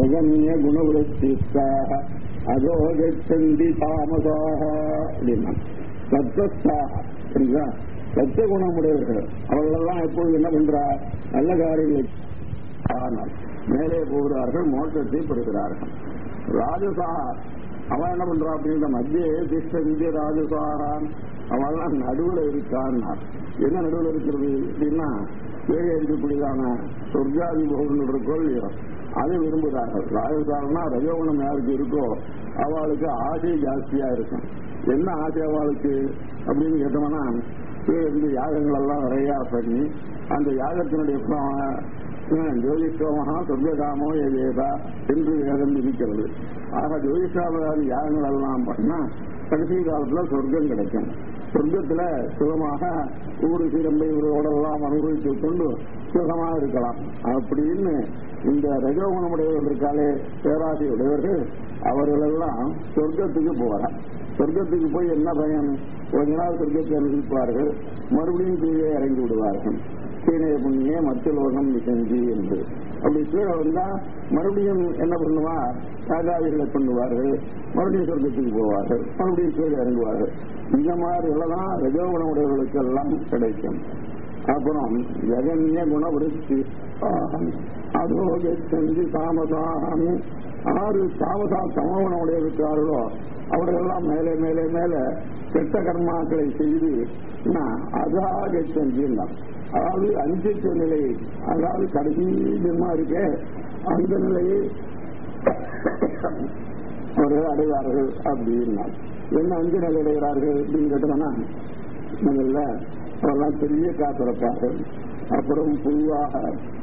ஜெகன்ய குணவருத்திஸ்தாக அதோ கச்சந்தி தாமசாக அப்படின்னா சத்தஸ்தாக சரிங்களா சத்த குணமுடையவர்கள் அவர்களெல்லாம் எப்போது என்ன பண்றா நல்ல காரியங்களை ஆனால் மேலே போகிறார்கள் மோட்டத்தை பெறுகிறார்கள் ராஜசா அவன் என்ன பண்றான் அப்படின்ற மத்திய திஷ்டந்தி ராஜசாரான் அவெல்லாம் நடுவுல இருக்கான் என்ன நடுவுல இருக்கிறது அப்படின்னா கீழே இருக்கக்கூடியதான சொர்க்காதி போகங்கள் இருக்கோ இல்லையோ அதை விரும்புகிறார்கள் ராஜசாரனா ரஜோகுணம் யாருக்கு இருக்கோ அவளுக்கு ஆசை ஜாஸ்தியா இருக்கும் என்ன ஆசை அவளுக்கு அப்படின்னு கேட்டோம்னா கீழே இருந்து யாகங்கள் எல்லாம் நிறைய பண்ணி அந்த யாகத்தினுடைய ஜோதிஷோமகா சொர்க்ககாமோ ஏதா என்று வேதம் விதிக்கிறது ஆக ஜோதிஷாமதாதி யாகங்கள் எல்லாம் பண்ணா கடைசி காலத்துல சொர்க்கம் கிடைக்கும் சொர்க்கத்துல சுகமாக ஊரு சீரம்பை இவரோடெல்லாம் அனுபவித்துக் கொண்டு சுகமா இருக்கலாம் அப்படின்னு இந்த ரஜோகுணமுடையவர்கள் இருக்காலே பேராசை உடையவர்கள் அவர்களெல்லாம் சொர்க்கத்துக்கு போகிறார் சொர்க்கத்துக்கு போய் என்ன பயன் கொஞ்ச நாள் சொர்க்கத்தை அனுபவிப்பார்கள் மறுபடியும் கீழே இறங்கி விடுவார்கள் கீழே புண்ணிய மத்திய லோகம் செஞ்சு என்று அப்படி கீழே வந்தா மறுபடியும் என்ன பண்ணுவார் ராஜாதிகளை பண்ணுவார்கள் மறுபடியும் சொர்க்கத்துக்கு போவார்கள் மறுபடியும் கீழே இறங்குவார்கள் இந்த மாதிரி எல்லாம் ரஜோகுணமுடையவர்களுக்கு எல்லாம் கிடைக்கும் அப்புறம் ஜெகன்ய குணவருத்தி அதோ செஞ்சு தாமசாமி ஆறு தாமசா சமகுணமுடைய இருக்கிறார்களோ அவர்களெல்லாம் மேலே மேலே மேலே கெட்ட கர்மாக்களை செய்து அதாக செஞ்சிருந்தான் அதாவது அஞ்சு நிலை அதாவது கடைசி ஜென்மா இருக்கே அந்த நிலையை அவர்கள் அடைவார்கள் அப்படின்னா என்ன அஞ்சு நிலை அடைகிறார்கள் அப்படின்னு கேட்டோம்னா முதல்ல அவெல்லாம் பெரிய காத்திருப்பார்கள் அப்புறம் புழுவாக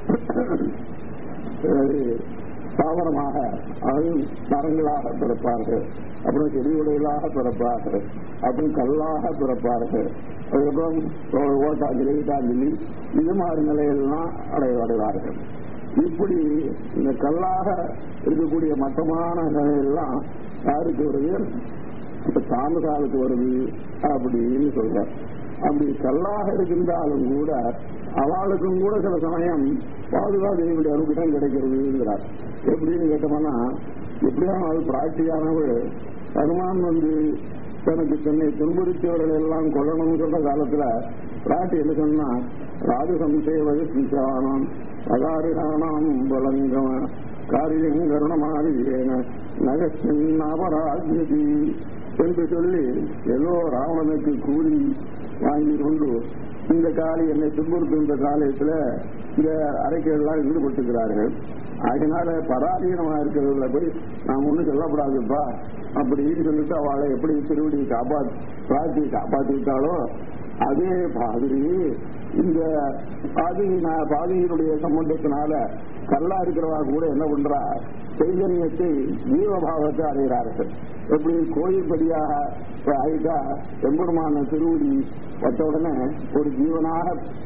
தாவரமாக அது மரங்களாக பிறப்பார்கள் அப்புறம் செடி உடைகளாக பிறப்பார்கள் அப்புறம் கல்லாக பிறப்பார்கள் அதுக்கப்புறம் ஓட்டாஞ்சலி ஈட்டாஞ்சலி இது மாதிரி நிலையெல்லாம் அடைய அடைவார்கள் இப்படி இந்த கல்லாக இருக்கக்கூடிய மட்டமான நிலையெல்லாம் யாருக்கு வருது இப்ப தாமசாலுக்கு வருது அப்படின்னு சொல்ற அப்படி கல்லாக இருக்கின்றாலும் கூட அவளுக்கும் கூட சில சமயம் பாதுகாதேவியுடைய அனுகிரகம் கிடைக்கிறதுங்கிறார் எப்படின்னு கேட்டோம்னா எப்படியான அது பிராட்சியானவள் ஹனுமான் வந்து தனக்கு தன்னை துன்புறுத்தியவர்கள் எல்லாம் கொல்லணும்னு சொல்ற காலத்துல பிராட்டி என்ன சொன்னா ராஜ சம்சேவது சிசானம் அகாரிகானாம் பலங்கம காரியம் கருணமாரியேன நகசின் அபராஜதி என்று சொல்லி ஏதோ ராவணனுக்கு கூலி வாங்கி கொண்டு இந்த காலி என்னை துன்புறுத்துகின்ற காலத்துல இந்த அறைக்கெல்லாம் ஈடுபட்டுக்கிறார்கள் அதனால பராதீனமா இருக்கிறதுல போய் நாம் ஒண்ணும் சொல்லப்படாதுப்பா அப்படின்னு சொல்லிட்டு அவளை எப்படி திருவடி காப்பாத்தி பிரார்த்தி காப்பாத்திட்டாலோ அதே மாதிரி இந்த பாதி பாதியினுடைய சம்பந்தத்தினால கல்லா இருக்கிறவா கூட என்ன பண்றா சைதன்யத்தை ஜீவபாவத்தை அடைகிறார்கள் எப்படி கோயில்படியாக ஆயிட்டா எம்பெருமான திருவடி பட்ட உடனே ஒரு ஜீவனாக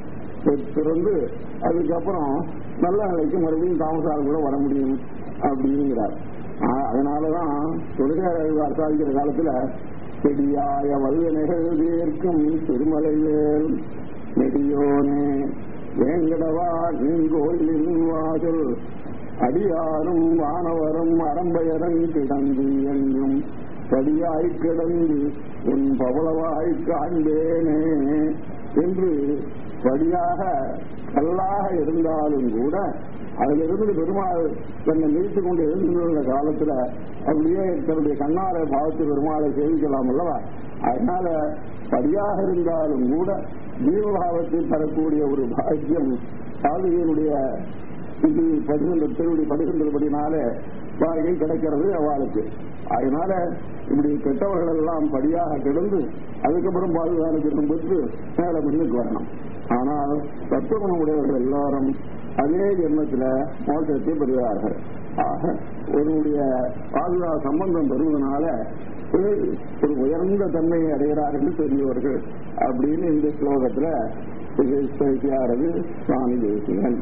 பிறந்து அதுக்கப்புறம் நல்ல நிலைக்கு மறுபடியும் தாமசால் கூட வர முடியும் அப்படிங்கிறார் அதனாலதான் தொழிலாளர்கள் சாதிக்கிற காலத்துல செடியாய வல்ல நிகழ்வேற்கும் திருமலைவேல் நெடியோனே வேங்கடவா நீங்கோயிலின் வாசல் அடியாரும் வானவரும் அரம்பயரன் கிடந்து என்றும் படியாய் கிடந்து உன் பவளவாய் காண்பேனே என்று படியாக கல்லாக இருந்தாலும் கூட அதிலிருந்து பெருமாள் தன்னை நிறுத்தி கொண்டு எழுந்துள்ள காலத்துல அப்படியே தன்னுடைய கண்ணார பாவத்து பெருமாளை சேவிக்கலாம் அல்லவா அதனால படியாக இருந்தாலும் கூட ஜீவபாவத்தை தரக்கூடிய ஒரு பாக்கியம் சாதுகையினுடைய இது படுகின்ற திருவடி படுகின்றபடினால பாருகை கிடைக்கிறது அவளுக்கு அதனால இப்படி கெட்டவர்கள் எல்லாம் படியாக கிடந்து அதுக்கப்புறம் பாதுகாப்பு பெற்று மேல முன்னுக்கு வரணும் ஆனால் தத்துவகுணம் உடையவர்கள் எல்லாரும் அதே ஜென்மத்தில் மோசத்தை பெறுகிறார்கள் ஆக ஒருவருடைய பாதுகா சம்பந்தம் பெறுவதனால ஒரு உயர்ந்த தன்மையை அடைகிறார்கள் பெரியவர்கள் அப்படின்னு இந்த ஸ்லோகத்துல பேசியாரது சுவாமி தேசிகன்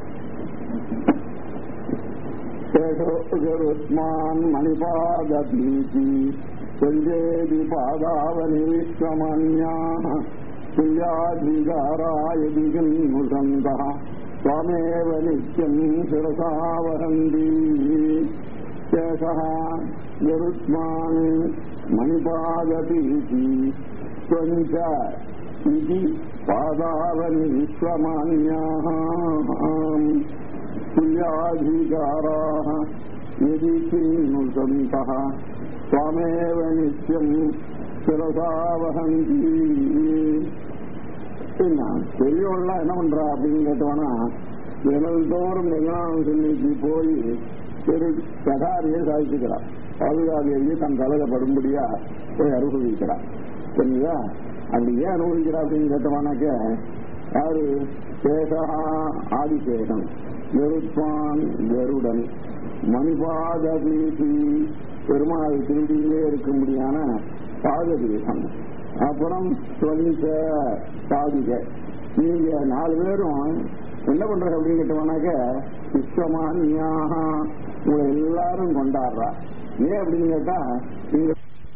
சேஷோஸ்மான் மணிபாதீதி செஞ்சேதி பாதாவனி விஸ்வமன்யா துல்யாதிகாராய திகன்முசந்தா त्वमेव नित्यम् शिरसा वहन्ति शेषः गरुत्मान् मणिपादतीति त्वञ्च इति पादावनि विश्वमान्याः तुल्याधिकाराः यदि किन्नु सन्तः त्वमेव नित्यम् शिरसा वहन्ति என்ன பெரியவள்லாம் என்ன பண்றா அப்படின்னு கேட்டோம்னா தினந்தோறும் வெங்கடானந்த சன்னிக்கு போய் ஒரு கதாரியை சாதிச்சுக்கிறான் பாதுகாதியை தன் தலையில படும்படியா போய் அனுபவிக்கிறான் சரிங்களா அப்படி ஏன் அனுபவிக்கிறா அப்படின்னு கேட்டோம்னாக்க யாரு சேஷா ஆதிசேஷன் கருத்வான் கருடன் மணிபாத பெருமாள் திருடியிலே இருக்கும்படியான பாததீசம் அப்புறம் சொல்லிக்க சாதிக்க நீங்க நாலு பேரும் என்ன பண்றது அப்படின்னு கேட்டோம்னாக்க விஸ்வமானியாக உங்களை எல்லாரும் கொண்டாடுறா ஏன் அப்படின்னு கேட்டா நீங்க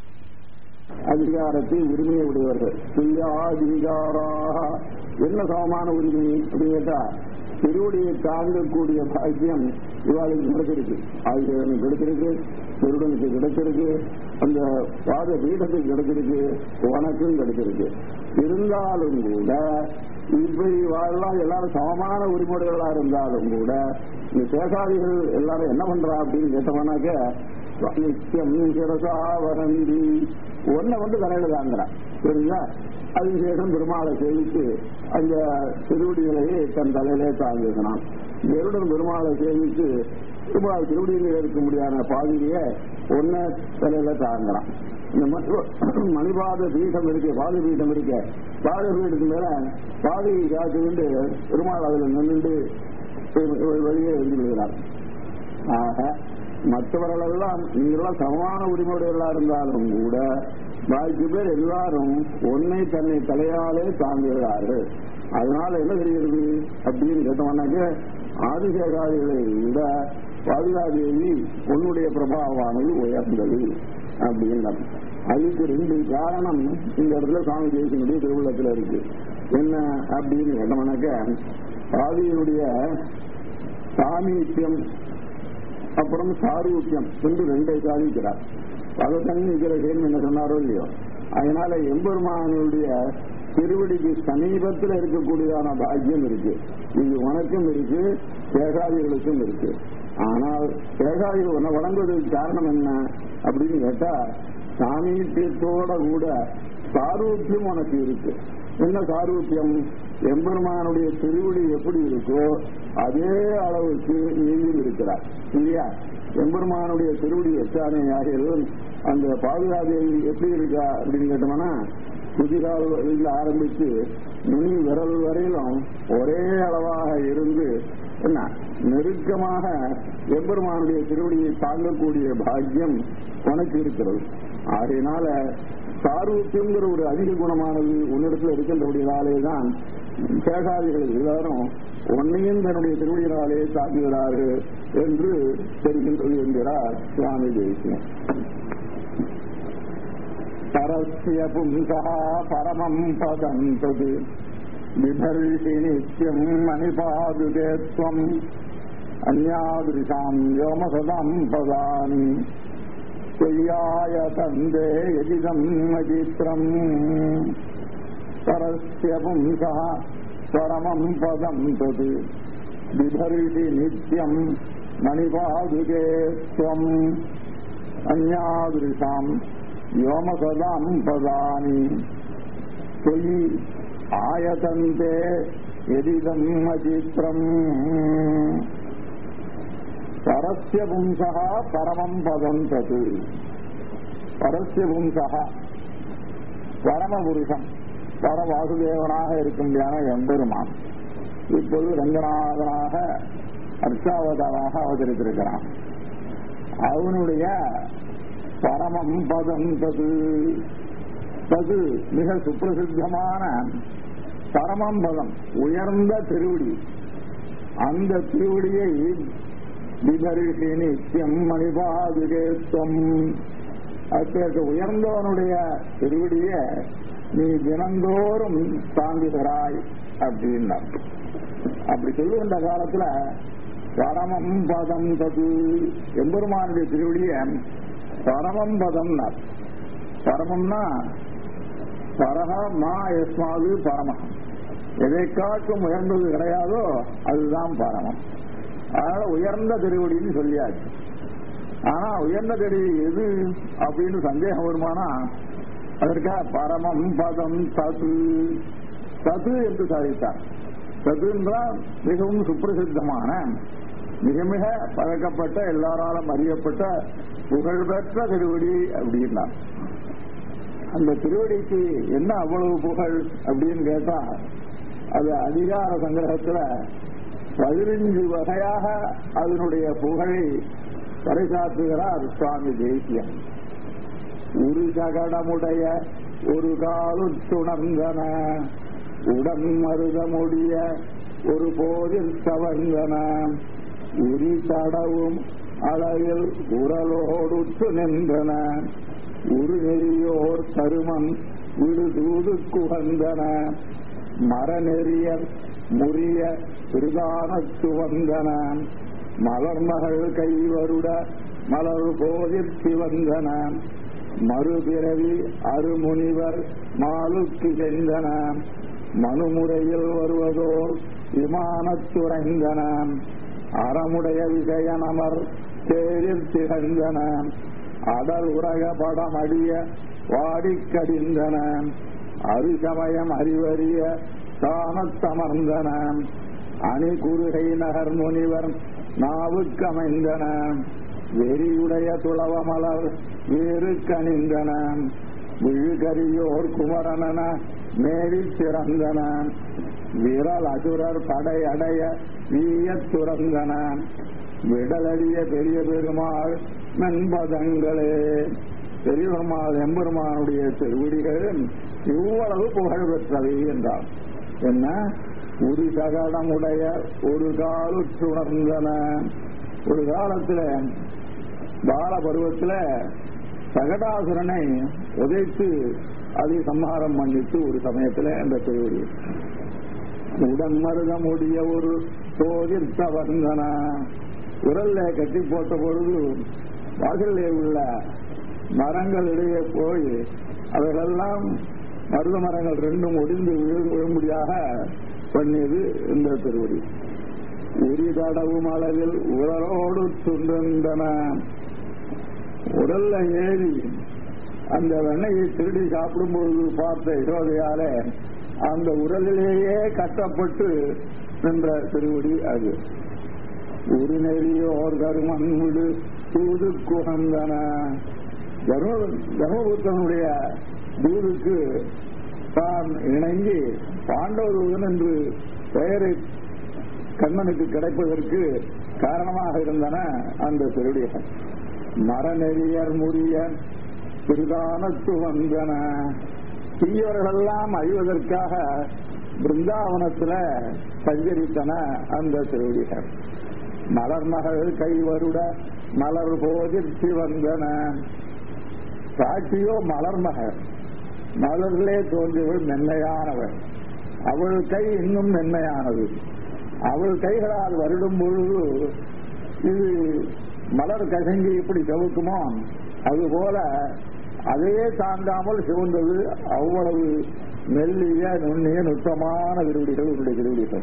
அதிகாரத்தை உரிமையை உடையவர்கள் துல்லியாதிகாராக என்ன சமமான உரிமை அப்படின்னு கேட்டா திருவடியை தாங்கக்கூடிய பாக்கியம் இவாளுக்கு கிடைச்சிருக்கு ஆயுதனுக்கு கிடைச்சிருக்கு திருடனுக்கு கிடைச்சிருக்கு அந்த பாத பீடத்துக்கு கிடைச்சிருக்கு உனக்கும் கிடைச்சிருக்கு இருந்தாலும் கூட இப்படி வாழலாம் எல்லாரும் சமமான உரிமையுடையவர்களா இருந்தாலும் கூட இந்த சேஷாதிகள் எல்லாரும் என்ன பண்றா அப்படின்னு கேட்டோம்னாக்க நித்தியம் சிரசா வரந்தி ஒன்ன வந்து தலையில தாங்கிறான் சரிங்களா அதிசேஷம் பெருமாளை சேவித்து அந்த திருவடிகளையே தன் தலையிலே தாங்குகிறான் கருடன் பெருமாளை சேவித்து பெருமாள் திருவடியில் இருக்க முடியாத பாதிரியை ஒன்ன தலையில தாங்குறான் இந்த மணிபாத பீடம் இருக்கு பாத பீடம் இருக்கு பாத பீடத்துக்கு மேல பாதையை காத்துக்கிண்டு பெருமாள் அதுல நின்று வெளியே எழுதி விடுகிறார் ஆக மற்றவர்களெல்லாம் நீங்களாம் சமமான உரிமையுடையவர்களா இருந்தாலும் கூட பாக்கி பேர் எல்லாரும் ஒன்னை தன்னை தலையாலே தாங்குகிறார்கள் அதனால என்ன தெரிகிறது அப்படின்னு கேட்டோம்னாக்க ஆதிசேகாதிகளை விட பாதுகாதேவி உன்னுடைய பிரபாவமானது உயர்ந்தது அப்படின்னு அதுக்கு ரெண்டு காரணம் இந்த இடத்துல சுவாமி தேசியனுடைய திருவிழத்துல இருக்கு என்ன அப்படின்னு கேட்டோம்னாக்க ஆதியினுடைய சாமீத்தியம் அப்புறம் சாரூக்கியம் என்று ரெண்டை சாதிக்கிறார் பகத்தன் விக்கிரகன் என்ன சொன்னாரோ இல்லையோ அதனால எம்பெருமானுடைய திருவடிக்கு சமீபத்தில் இருக்கக்கூடியதான பாக்கியம் இருக்கு இது உனக்கும் இருக்கு சேகாதிகளுக்கும் இருக்கு ஆனால் சேகாதிகள் உன்னை வழங்குவதற்கு காரணம் என்ன அப்படின்னு கேட்டா சாமீத்தியத்தோட கூட சாரூக்கியம் உனக்கு இருக்கு என்ன சாரூக்கியம் எம்பெருமானுடைய திருவடி எப்படி இருக்கோ அதே அளவுக்கு நீயும் இருக்கிறார் இல்லையா எம்பெருமானுடைய திருவடி எச்சானையாக அந்த பாதுகாதேவி எப்படி இருக்கா அப்படின்னு கேட்டோம்னா குதிகால் ஆரம்பிச்சு நுனி விரல் வரையிலும் ஒரே அளவாக இருந்து என்ன நெருக்கமாக எம்பெருமானுடைய திருவடியை தாங்கக்கூடிய பாக்கியம் உனக்கு இருக்கிறது ஆகையினால சாரூத்தியங்கிற ஒரு அதிக குணமானது உன்னிடத்தில் இருக்கின்றபடியாலே தான் சேகாதிகள் எல்லாரும் உன்னையும் தன்னுடைய திருவடியினாலே தாக்குகிறார்கள் என்று தெரிகின்றது என்கிறார் சுவாமி தேசியம் பரஸ்ய பும்சா பரமம் பதம் தது விதர்ஷி நித்யம் மணிபாதுகே त्वम् अन्यादृशाम् व्योमसदाम् पदानि त्वय्याय तन्दे यदिदम् अचित्रम् परस्य पुंसः परमम् पदम् तत् बिभर्षि नित्यम् मणिपादुके त्वम् अन्यादृशाम् व्योमसदाम् पदानि त्वयि आयतन्ते यदिदम् अचित्रम् பரஸ்ய பும்சா பரமம் பதம் தது பரஸ்ய பும்சா பரமபுருஷன் பரவாசுதேவனாக இருக்கும்படியான எம்பெருமான் இப்பொழுது ரங்கநாதனாக அர்ச்சாவதாராக அவதரித்திருக்கிறான் அவனுடைய பரமம் பதம் தது தது மிக சுப்பிரசித்தமான பரமம் பதம் உயர்ந்த திருவடி அந்த திருவடியை விபரிஷி நித்தியம் மணிபாதுகேத்துவம் அத்தகைய உயர்ந்தவனுடைய திருவடிய நீ தினந்தோறும் தாங்குகிறாய் அப்படின்னா அப்படி சொல்லுகின்ற காலத்துல பரமம் பதம் தது எம்பெருமானுடைய திருவடிய பரமம் பதம் பரமம்னா பரஹ மா எஸ்மாது பரமம் எதை காட்டும் உயர்ந்தது கிடையாதோ அதுதான் பரமம் அதனால உயர்ந்த திருவடின்னு சொல்லியாச்சு ஆனா உயர்ந்த திருவடி எது அப்படின்னு சந்தேகம் வருமானா அதற்காக பரமம் பதம் சது சது என்று சாதித்தார் சது என்றால் மிகவும் சுப்பிரசித்தமான மிக மிக பழக்கப்பட்ட எல்லாராலும் அறியப்பட்ட புகழ்பெற்ற திருவடி அப்படின்னா அந்த திருவடிக்கு என்ன அவ்வளவு புகழ் அப்படின்னு கேட்டா அது அதிகார சங்கிரகத்துல பதினஞ்சு வகையாக அதனுடைய புகழை பறைசாற்றுகிறார் சுவாமி தேசியன் ஒரு சகடமுடைய ஒரு காலுத்துணர்ந்தன உடன் மருத முடிய ஒரு போதில் கவர்ந்தன உரி தடவும் அளவில் உரலோடுற்று நின்றன ஒரு நெறியோர் கருமம் விடுதூது குகந்தன மரநெறியர் முறிய திருதானத்து வந்தன மலர்மகள் கைவருட மலர் போதிர்த்தி வந்தன மறுபிறவி அருமுனிவர் மாலுக்கு சென்றன மனுமுறையில் வருவதோர் விமானத்துறைந்தன அறமுடைய விஜயனமர் தேரில் திகழ்ந்தன அடல் உலக படம் அடிய வாடிக்கடிந்தன அருசமயம் அறிவறிய தானத்தமர்ந்தன அணி குறுகை நகர் முனிவர் நாவுக்கமைந்தன வெறியுடைய துளவ மலர் வேறு கணிந்தன விழுகரியோர் குமரனன மேறி சிறந்தன விரல் அசுரர் படை அடைய வீயத் துறந்தன விடலடிய பெரிய பெருமாள் மென்பதங்களே பெரிய பெருமாள் எம்பெருமானுடைய திருவடிகள் இவ்வளவு புகழ் பெற்றவை என்றார் என்ன ஒரு சகடம் உடைய ஒரு காலுற்றுணர்ந்தன ஒரு காலத்துல பால பருவத்துல சகடாசுரனை உதைத்து அதை சம்ஹாரம் பண்ணிட்டு ஒரு சமயத்துல அந்த திருவடி உடன் மருதமுடைய ஒரு சோதிர்த்த வந்தன உரல்ல கட்டி போட்ட பொழுது வாசலிலே உள்ள மரங்களிடையே போய் அவைகளெல்லாம் மருத மரங்கள் ரெண்டும் ஒடிந்து விழும்படியாக பண்ணியது இந்த திருவடி உரி தடவும் அளவில் உரலோடு துண்டன உடல்ல ஏறி அந்த வெண்ணையை திருடி சாப்பிடும் பொழுது பார்த்த யசோதையால அந்த உடலிலேயே கட்டப்பட்டு நின்ற திருவடி அது ஒரு நெறியோர் கருமன் விடு தூது குகந்தன தர்மபுத்தனுடைய தூதுக்கு தான் இணங்கி பாண்டவதூதன் என்று பெயரை கண்ணனுக்கு கிடைப்பதற்கு காரணமாக இருந்தன அந்த திருடிகள் மரநெறியர் முறிய திருதானத்து வந்தன தீயவர்களெல்லாம் அழிவதற்காக பிருந்தாவனத்துல சஞ்சரித்தன அந்த திருடிகள் மலர் மகள் கைவருட மலர் போதிர்ச்சி வந்தன சாட்சியோ மலர் மகள் மலர்களே தோன்றியவள் மென்மையானவள் அவள் கை இன்னும் மென்மையானது அவள் கைகளால் வருடும் பொழுது இது மலர் கசங்கி இப்படி செவுக்குமோ அதுபோல அதையே தாண்டாமல் சிவந்தது அவ்வளவு மெல்லிய நுண்ணிய நுட்பமான விருடிகள் உன்னுடைய விருடிகள்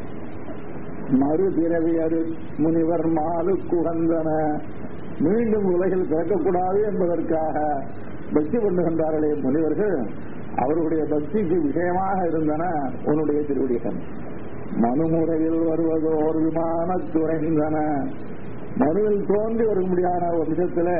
மறு பிறவியரு முனிவர் மாலு குகந்தன மீண்டும் உலகில் பிறக்கக்கூடாது என்பதற்காக பக்தி பண்ணுகின்றார்களே முனிவர்கள் அவர்களுடைய பக்திக்கு விஷயமாக இருந்தன உன்னுடைய திருவடிகள் மனுமுறையில் வருவதோர் விமான துறைந்தன மனுவில் தோன்றி வரும்படியான வம்சத்துல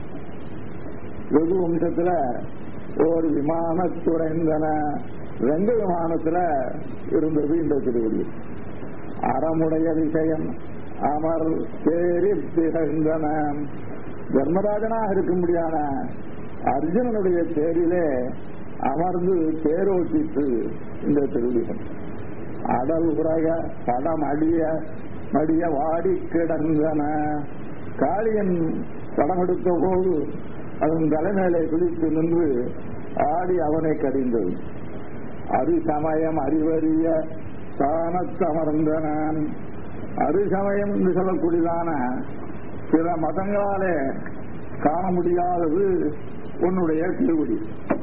வெகு வம்சத்துல ஒரு விமான துறைந்தன ரெண்டு விமானத்துல இருந்தது இந்த திருவடி அறமுடைய விஷயம் அமர் தேரி திகழ்ந்தன தர்மராஜனாக இருக்கும்படியான அர்ஜுனனுடைய தேரிலே அமர்ந்து தேரோட்டிட்டு இந்த திருவிகம் அடல் உரக படம் அடிய மடிய வாடி கிடந்தன காளியன் படம் எடுத்த போது அதன் தலைமையிலே குளித்து நின்று ஆடி அவனை கடிந்தது அரிசமயம் அறிவறிய ஸ்தானத்தமர்ந்தனான் அருசமயம் என்று சொல்லக்கூடியதான சில மதங்களாலே காண முடியாதது உன்னுடைய திருவடி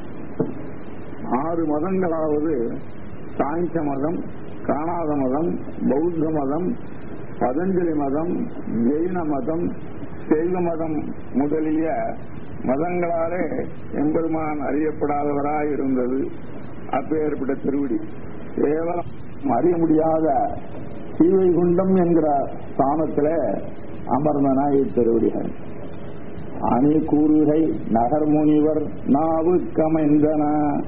ஆறு மதங்களாவது சாங்கிய மதம் காணாத மதம் பௌத்த மதம் பதஞ்சலி மதம் ஜெயின மதம் சைவ மதம் முதலிய மதங்களாலே எம்பெருமான் அறியப்படாதவராய் இருந்தது அப்பேற்பட்ட திருவடி கேவலம் அறிய முடியாத சீவைகுண்டம் என்கிற ஸ்தானத்திலே அமர்ந்தனாய் திருவடிகள் அணி கூறுகை நகர் முனிவர் நாவு கமைந்தன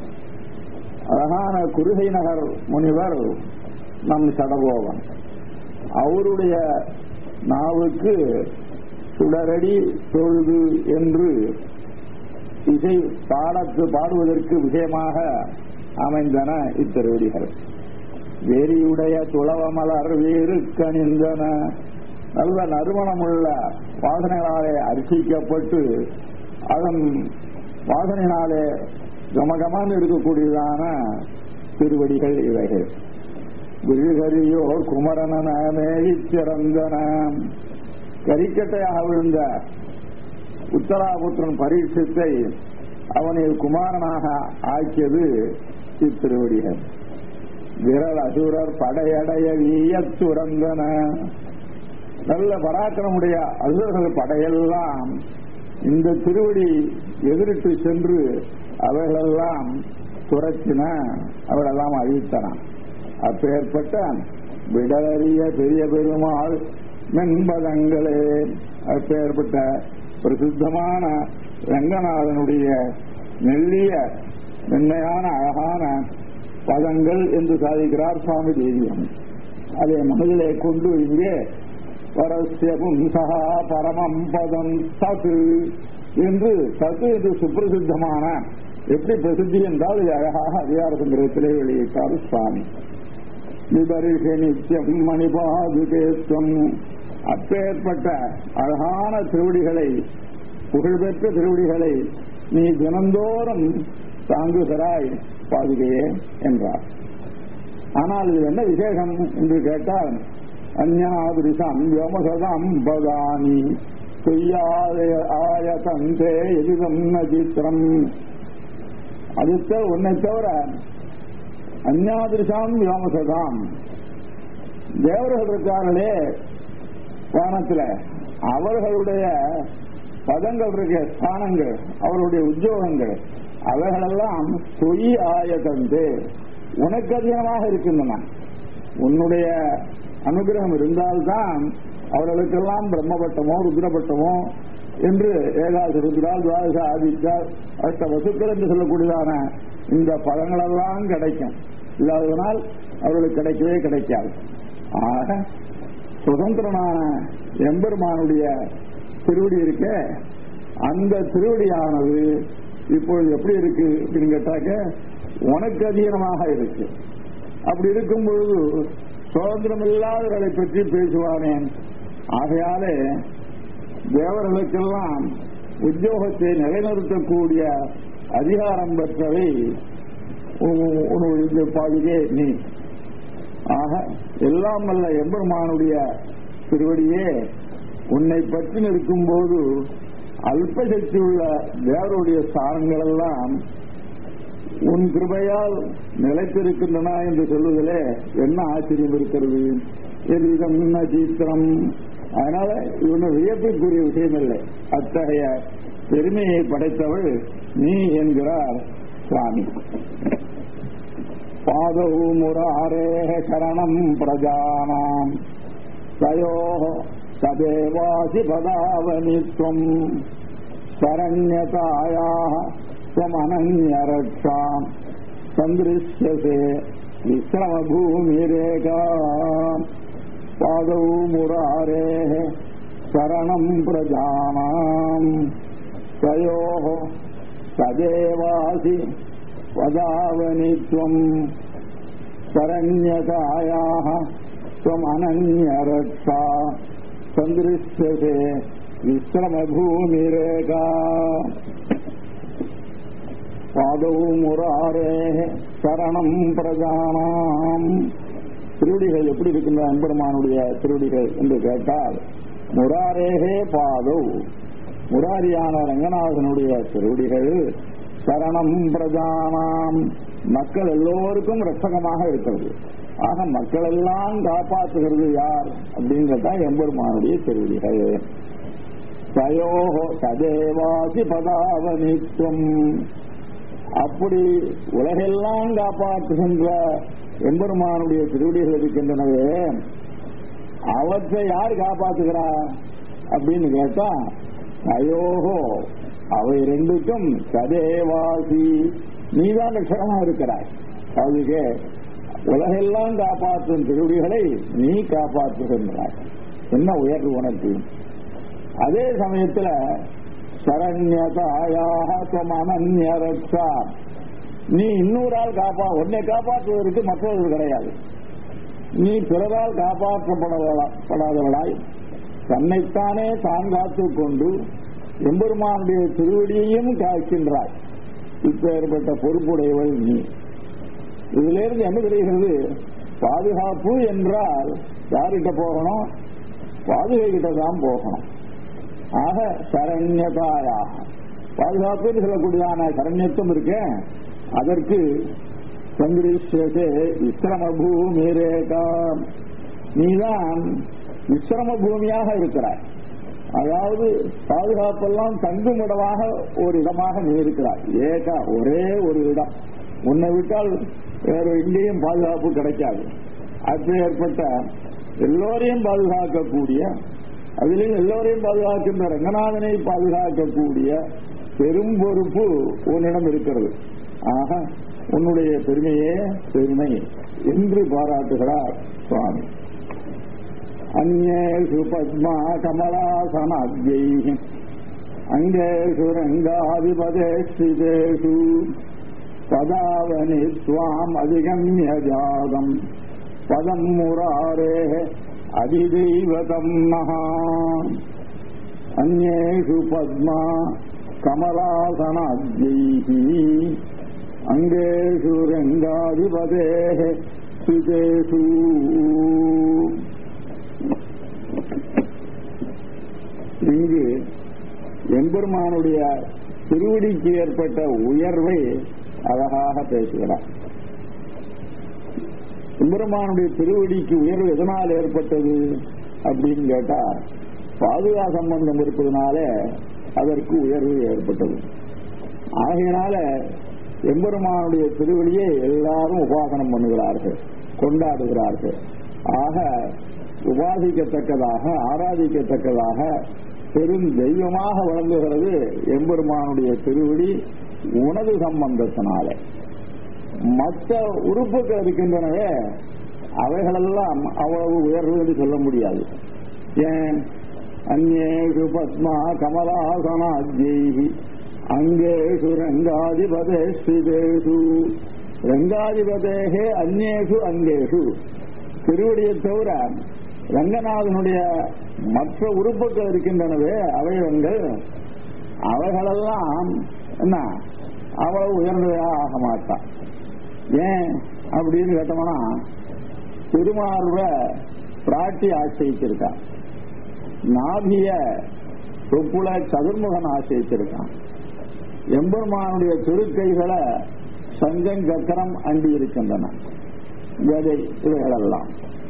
அழகான குருகை நகர் முனிவர் நம் சடகோவன் அவருடைய நாவுக்கு சுடரடி தொழுது என்று இசை பாடத்து பாடுவதற்கு விஷயமாக அமைந்தன இத்திருவடிகள் வெறியுடைய துளவமலர் வேறு கணிந்தன நல்ல நறுமணமுள்ள வாசனைகளாலே அர்ச்சிக்கப்பட்டு அதன் வாசனையினாலே கமகமான இருக்கக்கூடியதான திருவடிகள் இவைகள் விழுகரியோர் குமரனன மேயிச்சிறந்தன கரிக்கட்டையாக விழுந்த உத்தராபுத்திரன் பரீட்சத்தை அவனில் குமாரனாக ஆக்கியது இத்திருவடிகள் விரல் அசுரர் படையடைய வீயத் துறந்தன நல்ல பராக்கிரமுடைய அசுரர்கள் படையெல்லாம் இந்த திருவடி எதிரிட்டு சென்று அவைகளெல்லாம் துரத்தின அவளெல்லாம் அழித்தன அப்பேற்பட்ட விடலறிய பெரிய பெருமாள் மென்பதங்களே அப்பேற்பட்ட பிரசித்தமான ரங்கநாதனுடைய மெல்லிய மென்மையான அழகான பதங்கள் என்று சாதிக்கிறார் சுவாமி தேவியம் அதை மனதிலே கொண்டு இங்கே பரஸ்ய பும்சகா பரமம் பதம் சத்து என்று சத்து என்று சுப்பிரசித்தமான எப்படி பிரசித்தி என்றால் இது அழகாக அதிகார சந்திரத்திலே வெளியிட்டார் சுவாமி விபரிஷ நித்தியம் மணிபாதுகேத்வம் அப்பேற்பட்ட அழகான திருவடிகளை புகழ்பெற்ற திருவடிகளை நீ தினந்தோறும் தாங்குகிறாய் பாதுகையே என்றார் ஆனால் இது என்ன விசேஷம் என்று கேட்டால் அந்யாதிரிசம் யோமசதம் பதானி ஆய தந்தே எதிதம் நச்சித்திரம் அடுத்த உன்னை தவிர அந்யாதிரிசாம் யோமசதாம் தேவர்கள் இருக்கார்களே வானத்தில் அவர்களுடைய பதங்கள் இருக்க ஸ்தானங்கள் அவருடைய உத்தியோகங்கள் அவைகளெல்லாம் தொய் ஆயதந்து உனக்கு அதிகமாக இருக்கின்றன உன்னுடைய அனுகிரகம் இருந்தால்தான் அவர்களுக்கெல்லாம் பிரம்மபட்டமோ ருத்ரபட்டமோ என்று ஏகாசி ருத்ரால் துவாதச ஆதித்தால் அஷ்ட வசுக்கள் என்று சொல்லக்கூடியதான இந்த பழங்களெல்லாம் கிடைக்கும் இல்லாததனால் அவர்களுக்கு கிடைக்கவே கிடைக்காது ஆக சுதந்திரனான எம்பெருமானுடைய திருவடி இருக்க அந்த திருவடியானது இப்பொழுது எப்படி இருக்கு அப்படின்னு கேட்டாக்க உனக்கு அதீனமாக இருக்கு அப்படி இருக்கும் பொழுது சுதந்திரம் இல்லாதவர்களை பற்றி பேசுவானேன் ஆகையாலே தேவர்களுக்கெல்லாம் உத்தியோகத்தை நிலைநிறுத்தக்கூடிய அதிகாரம் பெற்றவை உன்னுடைய பாதிலே நீ ஆக எல்லாம் வல்ல எம்பெருமானுடைய திருவடியே உன்னை பற்றி நிற்கும் போது அல்பசக்தி உள்ள தேவருடைய ஸ்தானங்கள் எல்லாம் உன் கிருபையால் நிலைத்திருக்கின்றன என்று சொல்வதிலே என்ன ஆச்சரியம் இருக்கிறது எதிர்கம் சீத்திரம் அதனால இவனு வியப்புக்குரிய விஷயம் இல்லை அத்தகைய பெருமையை படைத்தவள் நீ என்கிறார் சுவாமி பாதௌ முராரே சரணம் பிரஜானாம் தயோ ததேவாசி பதாவனித்வம் சரண்யதாயா त्वमनन्यरक्षाम् सन्दृश्यसे विश्रमभूमिरेका पादौ मुरारेः शरणम् प्रजानाम् तयोः सदेवासि वदावनि त्वम् शरण्यकायाः त्वमनन्यरक्षा सन्दृश्यसे विश्रमभूमिरेका पादौ मुरारेः शरणम् प्रजानाम् திருவடிகள் எப்படி இருக்கின்ற எம்பெருமானுடைய திருவடிகள் என்று கேட்டால் முராரேகே பாதோ முராரியான ரங்கநாதனுடைய திருவடிகள் சரணம் பிரஜானாம் மக்கள் எல்லோருக்கும் ரட்சகமாக இருக்கிறது ஆக மக்கள் எல்லாம் காப்பாற்றுகிறது யார் அப்படின்னு கேட்டா எம்பெருமானுடைய திருவடிகள் தயோஹோ ததேவாசி பதாவனித்துவம் அப்படி உலகெல்லாம் காப்பாற்றுகின்ற எம்பெருமானுடைய திருவடிகள் இருக்கின்றனவே அவற்றை யார் காப்பாற்றுகிறா அப்படின்னு கேட்டா அயோகோ அவை ரெண்டுக்கும் சதேவாசி நீதான் லட்சணமா இருக்கிறாய் அதுக்கு உலகெல்லாம் காப்பாற்றும் திருவடிகளை நீ காப்பாற்றுகின்றாய் என்ன உயர்வு உனக்கு அதே சமயத்துல சரண்யதாயாக அனன்யரட்சா நீ இன்னொரு ஆள் காப்பா உன்னை காப்பாற்றுவதற்கு மற்றவர்கள் கிடையாது நீ பிறரால் காப்பாற்றப்படாதவளாய் தன்னைத்தானே தான் காத்துக் கொண்டு எம்பெருமானுடைய திருவடியையும் காக்கின்றாய் இப்ப ஏற்பட்ட பொறுப்புடையவள் நீ இதிலிருந்து என்ன தெரிகிறது பாதுகாப்பு என்றால் யார்கிட்ட போகணும் பாதுகை கிட்ட தான் போகணும் ஆக சரண்யதாயாக பாதுகாப்புன்னு சொல்லக்கூடியதான சரண்யத்துவம் இருக்கு அதற்கு சங்கிரீஸ்வரே விசிரம பூமி ரேகா நீதான் விசிரம பூமியாக இருக்கிறாய் அதாவது பாதுகாப்பெல்லாம் தங்குமிடமாக ஒரு இடமாக நீ இருக்கிறாய் ஏகா ஒரே ஒரு இடம் உன்னை விட்டால் வேற எங்கேயும் பாதுகாப்பு கிடைக்காது அப்படி ஏற்பட்ட எல்லோரையும் பாதுகாக்கக்கூடிய அதிலும் எல்லோரையும் பாதுகாக்கின்ற ரங்கநாதனை பாதுகாக்கக்கூடிய பெரும் பொறுப்பு உன்னிடம் இருக்கிறது ஆக உன்னுடைய பெருமையே பெருமை என்று பாராட்டுகிறார் சுவாமி அந்நேஷு பத்மா கமலாசனாத்யை அங்கேஷு ரங்காதிபதேஷிதேஷு பதாவனி துவாம் அதிகம்ய ஜாதம் பதம் முராரே அதிதெய்வதம் மகா அந்நேஷு பத்மா கமலாசனாத்யை அங்கேஷு ரங்காதிபதே சுதேஷு இங்கு எம்பெருமானுடைய திருவடிக்கு ஏற்பட்ட உயர்வை அழகாக பேசுகிறார் எம்பெருமானுடைய திருவடிக்கு உயர்வு எதனால் ஏற்பட்டது அப்படின்னு கேட்டா பாதுகா சம்பந்தம் இருப்பதனால அதற்கு உயர்வு ஏற்பட்டது ஆகையினால எம்பெருமானுடைய திருவடியை எல்லாரும் உபாசனம் பண்ணுகிறார்கள் கொண்டாடுகிறார்கள் ஆக உபாசிக்கத்தக்கதாக ஆராதிக்கத்தக்கதாக பெரும் தெய்வமாக வழங்குகிறது எம்பெருமானுடைய திருவடி உணவு சம்பந்தத்தினால மற்ற உறுப்புகள் இருக்கின்றனவே அவைகளெல்லாம் அவ்வளவு உயர்வு என்று சொல்ல முடியாது ஏன் அந்நேஷு பத்மா கமலாசனாத்யி அங்கேஷு ரங்காதிபதே ஸ்ரீதேஷு ரங்காதிபதேகே அந்நேஷு அங்கேஷு திருவடியை தவிர ரங்கநாதனுடைய மற்ற உறுப்புகள் இருக்கின்றனவே அவயவங்கள் அவைகளெல்லாம் என்ன அவ்வளவு உயர்ந்ததா ஆக மாட்டான் ஏன் அப்படின்னு கேட்டோம்னா திருமார்வ பிராட்டி ஆசிரிச்சிருக்கான் நாபிய தொப்புல சதுர்முகன் ஆசிரிச்சிருக்கான் எம்பெருமானுடைய திருக்கைகளை சங்கம் சக்கரம் அண்டி இருக்கின்றன கதை இவைகளெல்லாம்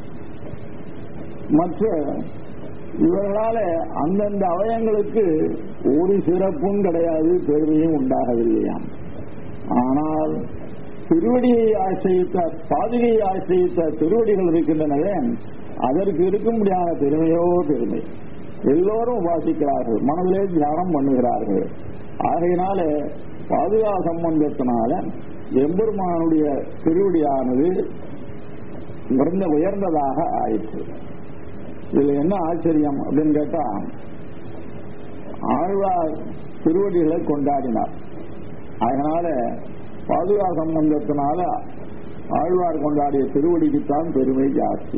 மற்ற இவர்களால அந்தந்த அவயங்களுக்கு ஒரு சிறப்பும் கிடையாது பெருமையும் உண்டாகவில்லையாம் ஆனால் திருவடியை ஆசிரித்த பாதுகையை ஆசிரித்த திருவடிகள் இருக்கின்றனவே அதற்கு இருக்கும்படியான பெருமையோ பெருமை எல்லோரும் உபாசிக்கிறார்கள் மனதிலே தியானம் பண்ணுகிறார்கள் ஆகையினால பாதுகா சம்பந்தத்தினால எம்பெருமானுடைய திருவடியானது உயர்ந்த உயர்ந்ததாக ஆயிற்று இதுல என்ன ஆச்சரியம் அப்படின்னு கேட்டா ஆழ்வார் திருவடிகளை கொண்டாடினார் அதனால பாதுகா சம்பந்தத்தினால ஆழ்வார் கொண்டாடிய திருவடிக்குத்தான் பெருமை ஜாஸ்தி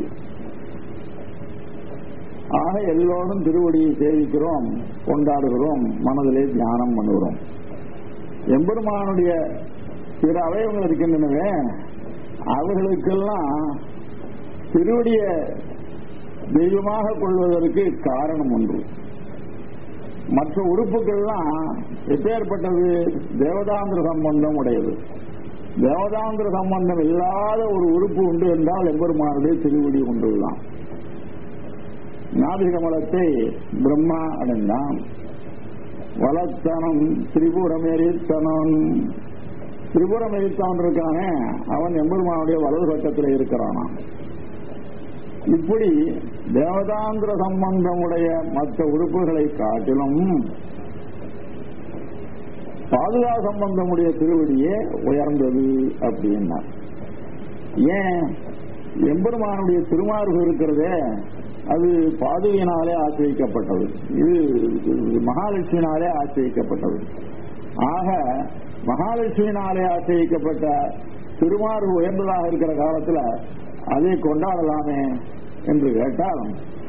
ஆக எல்லோரும் திருவடியை சேவிக்கிறோம் கொண்டாடுகிறோம் மனதிலே தியானம் பண்ணுகிறோம் எம்பெருமானுடைய பிற அவயவங்கள் இருக்கின்றனவே அவர்களுக்கெல்லாம் திருவடிய தெய்வமாக கொள்வதற்கு காரணம் ஒன்று மற்ற உறுப்புகள்லாம் எப்பேற்பட்டது தேவதாந்திர சம்பந்தம் உடையது தேவதாந்திர சம்பந்தம் இல்லாத ஒரு உறுப்பு உண்டு என்றால் எம்பெருமானுடைய திருவடி ஒன்றுதான் நாபிகமலத்தை பிரம்மா அடைந்தான் வளத்தனம் திரிபுரம் எரித்தனம் திரிபுரம் எரித்தவன் இருக்கானே அவன் எம்பெருமானுடைய வலது பக்கத்தில் இருக்கிறானாம் இப்படி தேவதாந்திர சம்பந்தமுடைய மற்ற உறுப்புகளை காட்டிலும் பாதுகா சம்பந்தமுடைய திருவடியே உயர்ந்தது அப்படின்னா ஏன் எம்பெருமானுடைய திருமார்பு இருக்கிறதே அது பாதுகையினாலே ஆசிரிக்கப்பட்டது இது மகாலட்சுமியினாலே ஆசிரிக்கப்பட்டது ஆக மகாலட்சுமியினாலே ஆசிரிக்கப்பட்ட திருமார்பு உயர்ந்ததாக இருக்கிற காலத்துல அதை கொண்டாடலாமே என்று கேட்டால்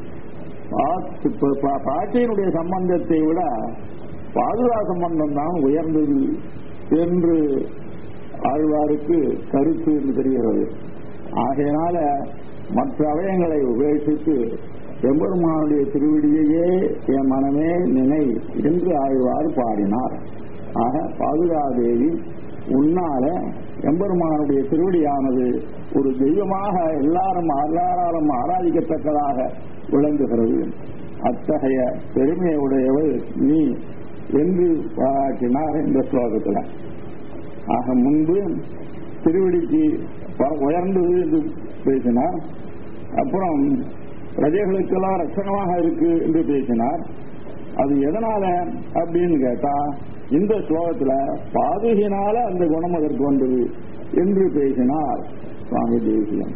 பாட்டியினுடைய சம்பந்தத்தை விட பாதுகா சம்பந்தம் தான் உயர்ந்தது என்று ஆழ்வாருக்கு கருத்து என்று தெரிகிறது ஆகையினால மற்ற அவயங்களை உபேட்சித்து எம்பெருமானுடைய திருவிடியையே என் மனமே நினை என்று ஆழ்வார் பாடினார் ஆக பாதுகாதேவி உன்னால எம்பெருமானுடைய திருவடியானது ஒரு தெய்வமாக எல்லாரும் எல்லாராலும் ஆராதிக்கத்தக்கதாக விளங்குகிறது அத்தகைய பெருமையுடையவள் நீ என்று பாராட்டினார் இந்த ஸ்லோகத்தில் ஆக முன்பு திருவடிக்கு உயர்ந்தது என்று பேசினார் அப்புறம் பிரஜைகளுக்கெல்லாம் ரட்சணமாக இருக்கு என்று பேசினார் அது எதனால அப்படின்னு கேட்டா இந்த ஸ்லோகத்துல பாதுகினால அந்த குணம் அதற்கு வந்தது என்று பேசினார் சுவாமி தேசியம்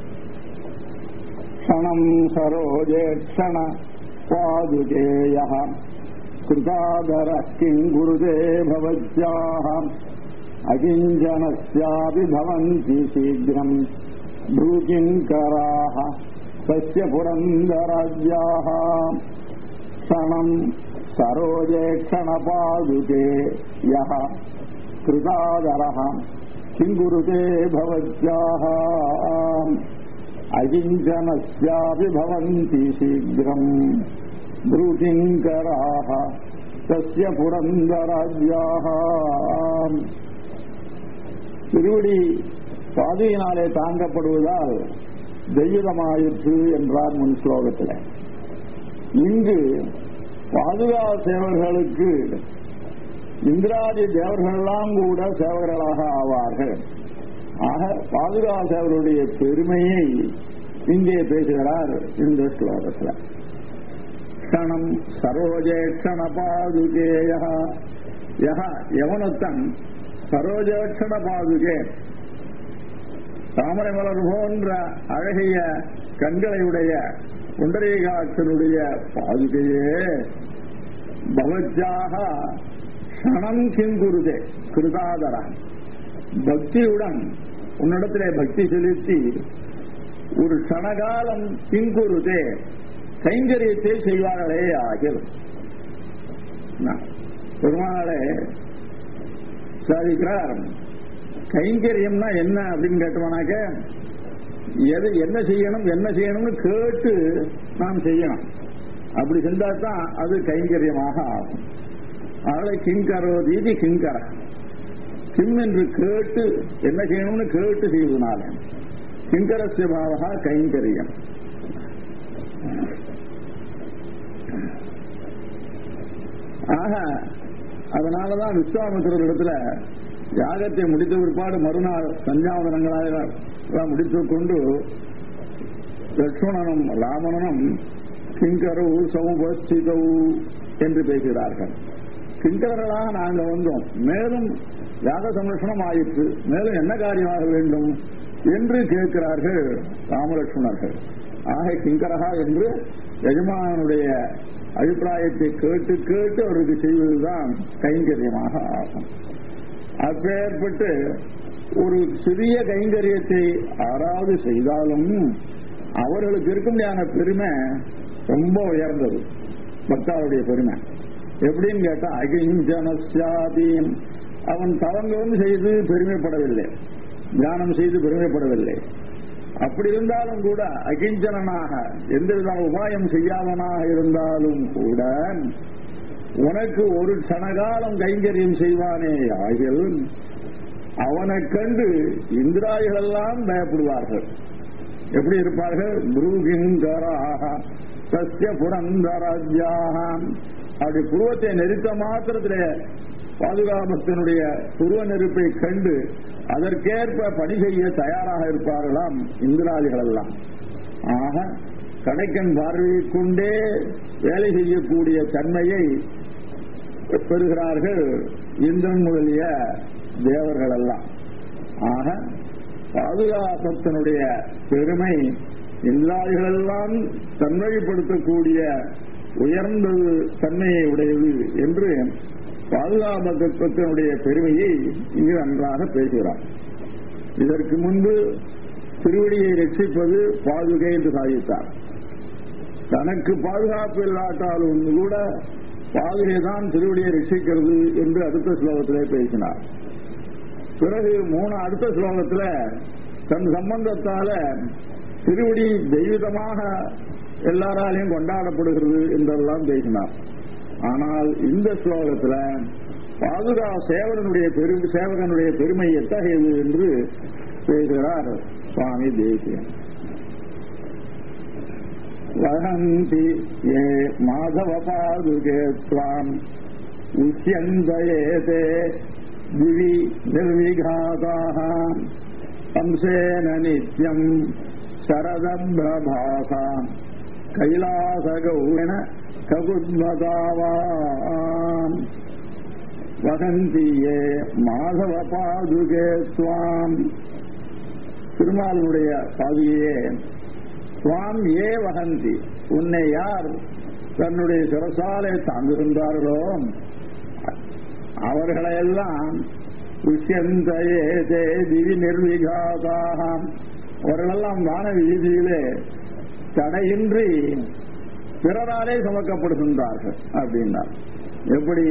க்ஷணம் சரோஜே க்ஷண பாதுகேய கிருதாதர கிங் குருதே பவத்யாः அகிஞ்சனஸ்யாபி பவந்தி சீக்கிரம் भ्रूकिङ्कराः तस्य पुरन्दराज्याः क्षणम् सरोजे क्षणपादुके यः कृतादरः किम् कुरुते भवत्याः अकिञ्चनस्यापि भवन्ति शीघ्रम् भ्रूकिङ्कराः तस्य पुरन्दराज्याः திருவடி பாதையினாலே தாங்கப்படுவதால் தெய்வமாயிற்று என்றார் முன் ஸ்லோகத்தில் இங்கு பாதுகா சேவர்களுக்கு இந்திராதி தேவர்களெல்லாம் கூட சேவகர்களாக ஆவார்கள் ஆக பாதுகா சேவருடைய பெருமையை இங்கே பேசுகிறார் இந்த ஸ்லோகத்தில் க்ஷணம் சரோஜே க்ஷண பாதுகேய எவனத்தன் சரோஜேட்சண பாதுகே தாமரை மலர் போன்ற அழகிய கண்களையுடைய குண்டரீகாட்சனுடைய பாதுகையே பகவத்யாக க்ஷணம் கிங்குருதே கிருதாதரா பக்தியுடன் உன்னிடத்திலே பக்தி செலுத்தி ஒரு க்ஷணகாலம் கிங்குருதே கைங்கரியத்தை செய்வார்களே ஆகில் பெருமாளே சாதிக்கிறார் கைங்கரியம்னா என்ன அப்படின்னு கேட்டோம்னாக்க எது என்ன செய்யணும் என்ன செய்யணும்னு கேட்டு நாம் செய்யணும் அப்படி செஞ்சா தான் அது கைங்கரியமாக ஆகும் அதனால கிங்கரோ தீதி கிங்கர கிம் என்று கேட்டு என்ன செய்யணும்னு கேட்டு செய்வதனால கிங்கரஸ்ய பாவகா கைங்கரியம் ஆக அதனாலதான் விஸ்வாமித்திரர் இடத்துல யாகத்தை முடித்த பிற்பாடு மறுநாள் சஞ்சாவதனங்களாக முடித்துக் கொண்டு லட்சுமணனும் ராமணனும் கிங்கரவு சமுபஸ்திதவு என்று பேசுகிறார்கள் கிங்கரர்களாக நாங்கள் வந்தோம் மேலும் யாக சம்ரட்சணம் ஆயிற்று மேலும் என்ன காரியமாக வேண்டும் என்று கேட்கிறார்கள் ராமலட்சுமணர்கள் ஆக கிங்கரகா என்று எஜமானுடைய அபிப்பிராயத்தை கேட்டு கேட்டு அவருக்கு செய்வதுதான் கைங்கரியமாக ஆகும் அப்பேற்பட்டு ஒரு சிறிய கைங்கரியத்தை ஆறாவது செய்தாலும் அவர்களுக்கு இருக்க முடியாத பெருமை ரொம்ப உயர்ந்தது பக்தாவுடைய பெருமை எப்படின்னு கேட்டா அகிஞ்சனசாதீன் அவன் தவங்க வந்து செய்து பெருமைப்படவில்லை தியானம் செய்து பெருமைப்படவில்லை அப்படி இருந்தாலும் கூட அகிஞ்சனாக எந்த விதமான உபாயம் செய்யாதவனாக இருந்தாலும் கூட உனக்கு ஒரு கணகாலம் கைங்கரியம் செய்வானே ஆகில் அவனைக் கண்டு இந்திராதிகள் எல்லாம் பயப்படுவார்கள் எப்படி இருப்பார்கள் புருகிங்கராக சஸ்ய புரந்தராஜ்யாக அப்படி புருவத்தை நெருக்க மாத்திரத்திலே பாதுகாப்பத்தினுடைய புருவ நெருப்பை கண்டு அதற்கேற்ப பணி செய்ய தயாராக இருப்பார்களாம் இந்திராதிகள் எல்லாம் ஆக கடைக்கன் பார்வையை கொண்டே வேலை செய்யக்கூடிய தன்மையை பெறுகிறார்கள் இந்திரன் முதலிய தேவர்கள் எல்லாம் ஆக பாதுகாப்பத்தினுடைய பெருமை இந்திராதிகளெல்லாம் தன்மைப்படுத்தக்கூடிய உயர்ந்தது தன்மையை உடையது என்று பாதுகாப்பத்தினுடைய பெருமையை இங்கு நன்றாக பேசுகிறார் இதற்கு முன்பு திருவடியை ரட்சிப்பது பாதுகை என்று சாதித்தார் தனக்கு பாதுகாப்பு இல்லாட்டாலும் கூட பாதுகை தான் திருவடியை ரட்சிக்கிறது என்று அடுத்த ஸ்லோகத்திலே பேசினார் பிறகு மூணு அடுத்த ஸ்லோகத்தில் தன் சம்பந்தத்தால திருவடி தெய்வீகமாக எல்லாராலையும் கொண்டாடப்படுகிறது என்றெல்லாம் பேசினார் ஆனால் இந்த ஸ்லோகத்தில் பாதுகா சேவகனுடைய பெரு சேவகனுடைய பெருமை எத்தகையது என்று பேசுகிறார் சுவாமி தேசியன் வகந்தி ஏ மாதவ பாதுகே ஸ்வாம் உஷ்யந்தயேதே திவி நிர்விகாதாக அம்சேன நித்யம் சரதபிரபாசா கைலாசகௌன ககுத்மதாவாம் வகந்தியே மாதவ பாதுகே சுவாம் திருமாலுடைய பாதுகையே சுவாம் ஏ வகந்தி உன்னை யார் தன்னுடைய சிரசாலை தாங்குகின்றார்களோ அவர்களையெல்லாம் விஷயந்தையே திவி நிர்விகாதாக அவர்களெல்லாம் வான வீதியிலே தடையின்றி பிறராலே சுமக்கப்படுகின்றார்கள் அப்படின்னார் எப்படி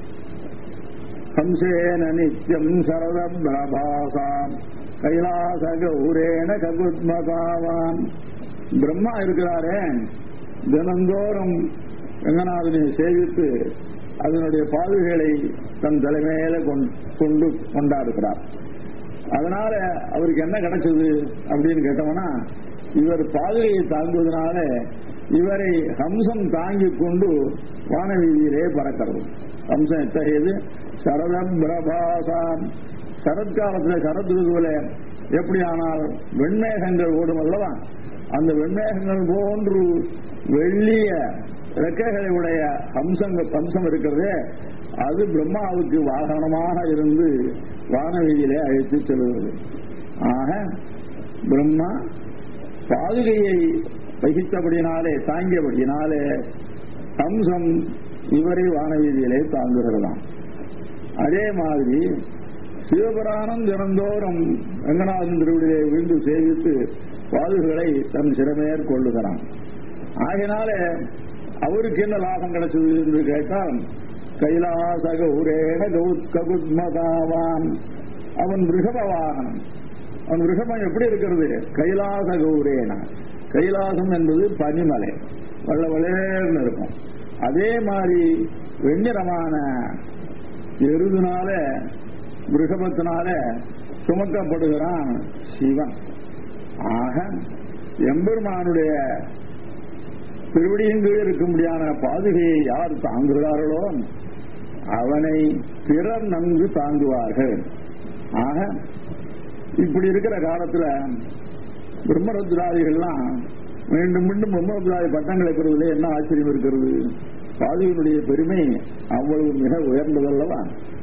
ஹம்சேன நித்தியம் சரத பிரபாசாம் கைலாச கௌரேன ககுத்மகாவான் பிரம்மா இருக்கிறாரே தினந்தோறும் ரங்கநாதனை சேவித்து அதனுடைய பாதுகளை தன் தலைமையில கொண்டு கொண்டாடுகிறார் அதனால அவருக்கு என்ன கிடைச்சது அப்படின்னு கேட்டோம்னா இவர் பாதுகையை தாங்குவதனால இவரை ஹம்சம் தாங்கிக் கொண்டு வானவீதியிலே பறக்கிறது ஹம்சம் எத்தகையது சரதம் பிரபாசாம் சரத்காலத்தில் சரத் ருதுவில எப்படி ஆனால் வெண்மேகங்கள் ஓடும் அல்லவா அந்த வெண்மேகங்கள் போன்று வெள்ளிய ரெக்கைகளை உடைய ஹம்சங்கள் ஹம்சம் இருக்கிறதே அது பிரம்மாவுக்கு வாகனமாக இருந்து வானவெளியிலே அழைத்து செல்வது ஆக பிரம்மா பாதுகையை வகித்தபடினாலே தாங்கியபடினாலே ஹம்சம் இவரை வானவீதியிலே தாங்குகிறதாம் அதே மாதிரி சிவபுராணம் தினந்தோறும் ரங்கநாதன் திருவிடியை விழுந்து சேவித்து பாதுகளை தன் சிறமேற் கொள்ளுகிறான் ஆகினால அவருக்கு என்ன லாபம் கிடைச்சது என்று கேட்டால் கைலாசக உரேன ககுத்மதாவான் அவன் ரிஷப வாகனம் அவன் ரிஷபம் எப்படி இருக்கிறது கைலாச கௌரேன கைலாசம் என்பது பனிமலை வள்ள வளேர்னு இருக்கும் அதே மாதிரி வெண்ணிறமான எருதுனால ரிஷபத்தினால சுமக்கப்படுகிறான் சிவன் ஆக எம்பெருமானுடைய திருவடியின் கீழ் இருக்கும்படியான பாதுகையை யார் தாங்குகிறார்களோ அவனை பிறர் நன்கு தாங்குவார்கள் ஆக இப்படி இருக்கிற காலத்துல பிரம்மருத்ராதிகள்லாம் மீண்டும் மீண்டும் பிரம்மருத்ராதி பட்டங்களை பெறுவதில் என்ன ஆச்சரியம் இருக்கிறது பாதுகையினுடைய பெருமை அவ்வளவு மிக உயர்ந்ததல்லவா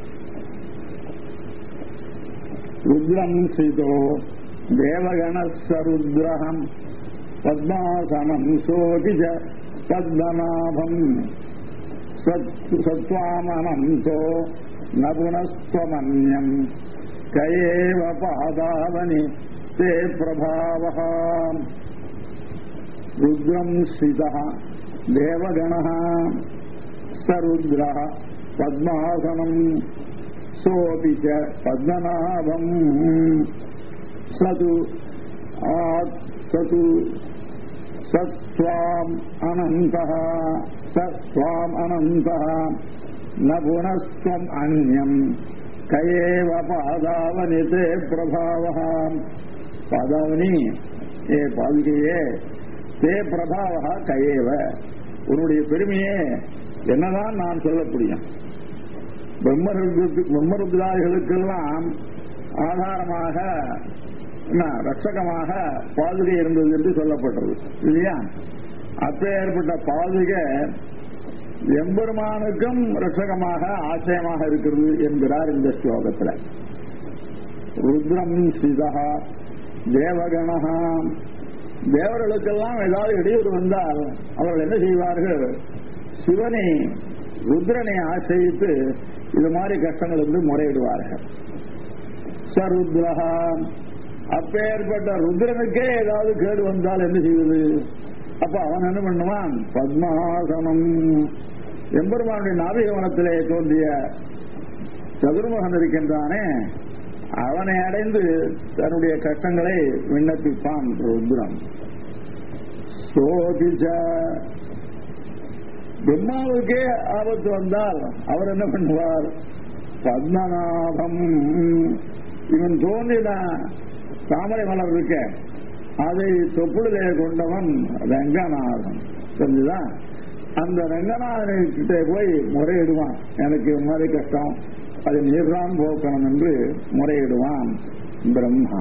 ருத்ரம் சிதோ தேவகணசருத்ரகம் பத்மாசனம் சோதிஜ பத்மநாபம் சத்வாமனந்தோ நபுனஸ்வமன்யம் கயேவ பாதாவனி தே பிரபாவ ருத்ரம் ஸ்ரித தேவகண சருத்ர பத்மாசனம் சோபி பத்மநாபம் சது சது சத்வாம் அனந்த சத்வாம் அனந்த ந புனஸ்துவம் அந்யம் கயேவ பாதாவனிதே பிரபாவம் பாதாவனி ஏ பாதுகையே தே பிரபாவா கயேவ உன்னுடைய பெருமையே என்னதான் நான் சொல்ல முடியும் பிரம்மருத்ராதிகளுக்கெல்லாம் ஆதாரமாக என்ன, ரட்சகமாக பாதுகை இருந்தது என்று சொல்லப்பட்டது இல்லையா அப்பேற்பட்ட பாதுகை எம்பெருமானுக்கும் ரட்சகமாக ஆச்சரியமாக இருக்கிறது என்கிறார் இந்த ஸ்லோகத்தில் ருத்ரம் சிதா தேவகணா தேவர்களுக்கெல்லாம் ஏதாவது இடையூறு வந்தால் அவர்கள் என்ன செய்வார்கள் சிவனை ருத்ரனை ஆசிரித்து இது மாதிரி கஷ்டங்கள் வந்து முறையிடுவார்கள் சருத்ரஹா அப்பேற்பட்ட ருத்ரனுக்கே ஏதாவது கேடு வந்தால் என்ன செய்வது அப்ப அவன் என்ன பண்ணுவான் பத்மாசனம் எம்பெருமானுடைய நாபிகவனத்திலே தோன்றிய சதுர்முகன் இருக்கின்றானே அவனை அடைந்து தன்னுடைய கஷ்டங்களை விண்ணப்பிப்பான் ருத்ரன் சோதிச்ச பிரம்மாவுக்கே ஆபத்து வந்தால் அவர் என்ன பண்ணுவார் பத்மநாபம் இவன் தோன்றின தாமரை மலர் இருக்க அதை தொப்புளிலே கொண்டவன் ரங்கநாதன் தெரிஞ்சுதா அந்த ரங்கநாதன் கிட்ட போய் முறையிடுவான் எனக்கு இது மாதிரி கஷ்டம் அது நீர்தான் போக்கணும் என்று முறையிடுவான் பிரம்மா